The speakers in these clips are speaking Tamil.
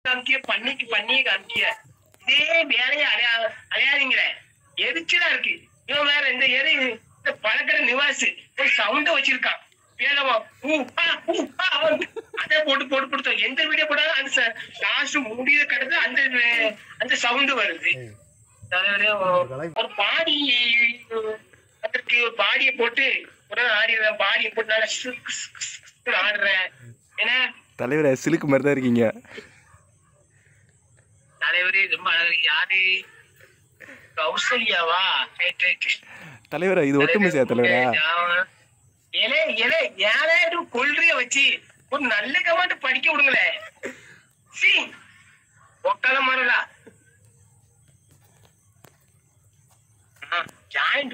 காமிக்கிய பண்ணிக்கு பண்ணியே காமிக்கிய இதே வேலையை அலையா அலையாதீங்களே எரிச்சலா இருக்கு இவன் வேற இந்த எரி இந்த பழக்கிற நிவாசு ஒரு சவுண்ட வச்சிருக்கான் வேலவா ஊ ஆ ஊ ஆ வந்து அதை போட்டு போட்டு கொடுத்தோம் எந்த வீடியோ போட்டாலும் அந்த லாஸ்ட் முடிய கிடந்து அந்த அந்த சவுண்ட் வருது தலைவரே, ஒரு பாடி அதற்கு ஒரு பாடியை போட்டு ஒரு ஆடிடுறேன் பாடியை போட்டு நல்லா சிக்கு சிக்கு சிக்குன்னு ஆடுறேன் ஏன்னா தலைவரை சிலுக்கு மாதிரி தான் இருக்கீங்க தலைவரே ரொம்ப அழகா இருக்கு. யாரு கௌசல்யாவா ரைட் ரைட் தலைவரா இது ஒட்டுமிசையா தலைவரா இலே இலே யாராவது கொள்றைய வச்சு ஒரு நல்ல கமாண்டு படிக்க விடுங்களேன் சி ஒக்கல மரலா ஜாயிண்ட்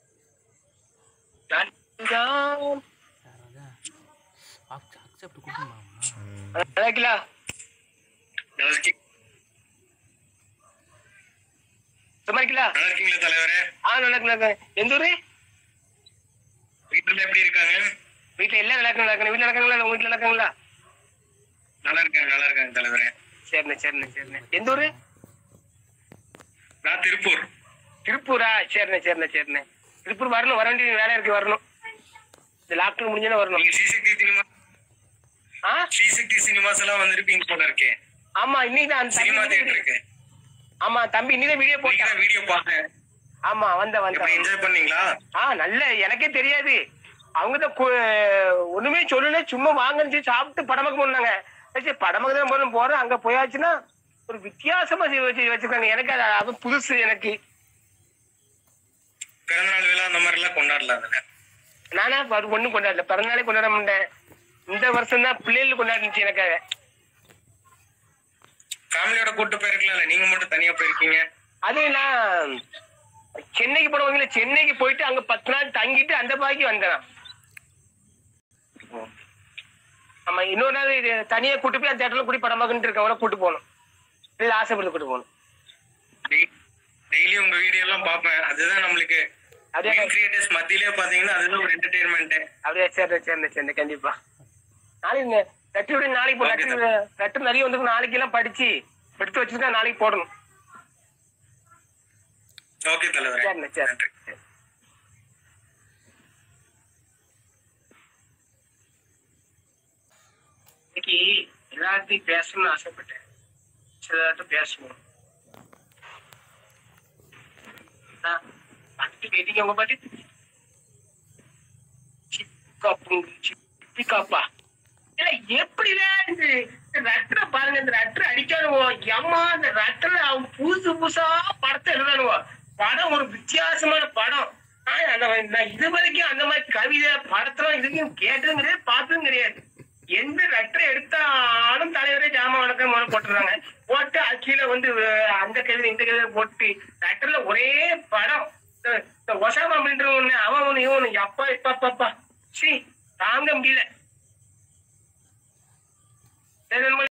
அக்செப்ட் கொடுக்கணுமா நல்லா சும்மா இருக்கீங்களா நல்லா இருக்கீங்களா தலைவரே ஆ நல்லா இருக்கு, நல்லா இருக்கு. எந்த ஊரு வீட்டுல எப்படி இருக்காங்க வீட்டுல எல்லாம் நல்லா இருக்கு, நல்லா இருக்கு. வீட்டுல இருக்காங்களா உங்க வீட்டுல இருக்காங்களா நல்லா இருக்காங்க நல்லா இருக்காங்க தலைவரே சரிண்ணே சரிண்ணே சரிண்ணே எந்த ஊரு நான் திருப்பூர் திருப்பூரா சரிண்ணே சரிண்ணே சரிண்ணே திருப்பூர் வரணும் வர வேண்டிய வேலை இருக்கு வரணும் இந்த லாக்டவுன் முடிஞ்சோன்னு வரணும் நீங்க ஸ்ரீசக்தி சினிமா ஆ ஸ்ரீசக்தி சினிமாஸ் எல்லாம் வந்திருப்பீங்க போல இருக்கே ஆமா இன்னைக்கு தான் அந்த சினிமா தம்பி தியேட்டருக்கு ஆமா தம்பி இன்னைக்கு வீடியோ நீங்க போட்டான் தான் வீடியோ பார்த்தேன் ஆமா வந்த எப்படி வந்த என்ஜாய் பண்ணீங்களா ஆ நல்ல எனக்கே தெரியாது அவங்க தான் ஒண்ணுமே சொல்லல சும்மா வாங்கன்னு சொல்லி சாப்பிட்டு படமக்கு போனாங்க சரி படமக்கு தான் போறோம் போறோம் அங்க போயாச்சுன்னா ஒரு வித்தியாசமா செய் வச்சு வச்சிருக்காங்க எனக்கு அது அது புதுசு எனக்கு பிறந்தநாள் விழா அந்த மாதிரி எல்லாம் கொண்டாடல அதுல நானா அது ஒண்ணும் கொண்டாடல பிறந்தநாளே கொண்டாட மாட்டேன் இந்த வருஷம் தான் பிள்ளைகள் கொண்டாடுச்சு எனக்காக ஃபேமிலியோட கூட்டு போயிருக்கலாம்ல நீங்க மட்டும் தனியா போயிருக்கீங்க அது நான் சென்னைக்கு போனவங்கள சென்னைக்கு போயிட்டு அங்க பத்து நாள் தங்கிட்டு அந்த பாக்கி வந்தேன் ஆமா இன்னொரு நாள் இது தனியா கூட்டு போய் அந்த தேட்டர்ல கூட்டி படம் பார்க்கணுட்டு இருக்கவங்கள கூட்டு போகணும் இல்ல ஆசைப்பட்டு கூட்டு போகணும் டெய்லி உங்க வீடியோ எல்லாம் பார்ப்பேன் அதுதான் நம்மளுக்கு அப்படியே கிரியேட்டர்ஸ் மத்தியிலே பாத்தீங்கன்னா அதுதான் ஒரு என்டர்டைன்மெண்ட் அப்படியே சரி சரி சரி கண்டிப்பா நாளைக்கு லெட்டர் விட நாளைக்கு போ Okay, லெட்டர் லெட்டர் நிறைய வந்து நாளைக்கு எல்லாம் படிச்சு எடுத்து வச்சுட்டு நாளைக்கு போடணும் ஓகே தலைவரே சரிண்ணே சரி நன்றி இன்னைக்கு எல்லாத்தையும் பேசணும்னு ஆசைப்பட்டேன் சிலர்கிட்ட பேசணும் அதான், பாட்டு கேட்டீங்க உங்க பாட்டு சிக்காப்பு சிப்பிக்காப்பா இல்ல எப்படிதான் இந்த இந்த ரத்ன பாருங்க இந்த ரத்ன அடிக்கானுவோ எம்மா இந்த ரத்ன அவன் புதுசு புதுசா படத்தை எழுதானுவோ படம் ஒரு வித்தியாசமான படம் ஆனா, அந்த நான் இது வரைக்கும் அந்த மாதிரி கவிதை படத்தெல்லாம் இதுக்கும் கேட்டதும் கிடையாது பார்த்ததும் கிடையாது எந்த லெட்டர் எடுத்தாலும் தலைவரே ஜாம வணக்கம் முதல்ல போட்டுறாங்க போட்டு அது கீழே வந்து அஹ், அந்த கவிதை இந்த கவிதை போட்டு லெட்டர்ல ஒரே படம் இந்த- இந்த ஒசாமா அப்படின்ற ஒண்ணு அவன் ஒண்ணு இவன் ஒண்ணு அப்பா இப்பா அப்பா சி தாங்க முடியல சரி, நம்ம